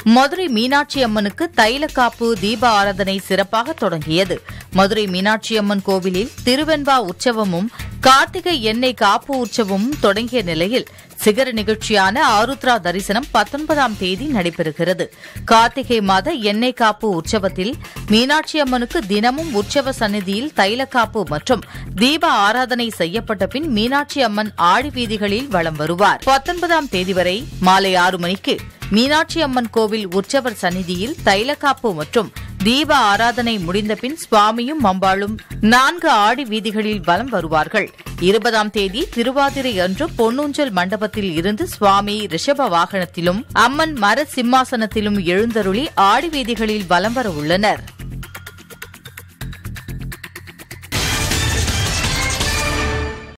மதுரை மீனாட்சி அம்மனுக்கு தைலக்காப்பு தீப ஆராதனை சிறப்பாக தொடங்கியது மதுரை மீனாட்சி அம்மன் கோவிலில் திருவெண்பா உற்சவமும் கார்த்திகை எண்ணெய் காப்பு உற்சவமும் தொடங்கிய நிலையில் சிகர நிகழ்ச்சியான ஆருத்ரா தரிசனம் பத்தொன்பதாம் தேதி நடைபெறுகிறது கார்த்திகை மாத எண்ணெய் காப்பு உற்சவத்தில் மீனாட்சி அம்மனுக்கு தினமும் உற்சவ சந்நிதியில் தைலக்காப்பு மற்றும் தீப ஆராதனை செய்யப்பட்ட பின் மீனாட்சி அம்மன் ஆடி வீதிகளில் வலம் வருவார் பத்தொன்பதாம் தேதி வரை மாலை ஆறு மணிக்கு மீனாட்சி அம்மன் கோவில் உற்சவர் சந்நிதியில் தைலக்காப்பு மற்றும் தீப ஆராதனை முடிந்த பின் சுவாமியும் அம்பாளும் நான்கு ஆடி வீதிகளில் வலம் வருவார்கள் இருபதாம் தேதி திருவாதிரை அன்று பொன்னூஞ்சல் மண்டபத்தில் இருந்து சுவாமி ரிஷப வாகனத்திலும் அம்மன் மர சிம்மாசனத்திலும் எழுந்தருளி ஆடி வீதிகளில் வலம் வர உள்ளனர்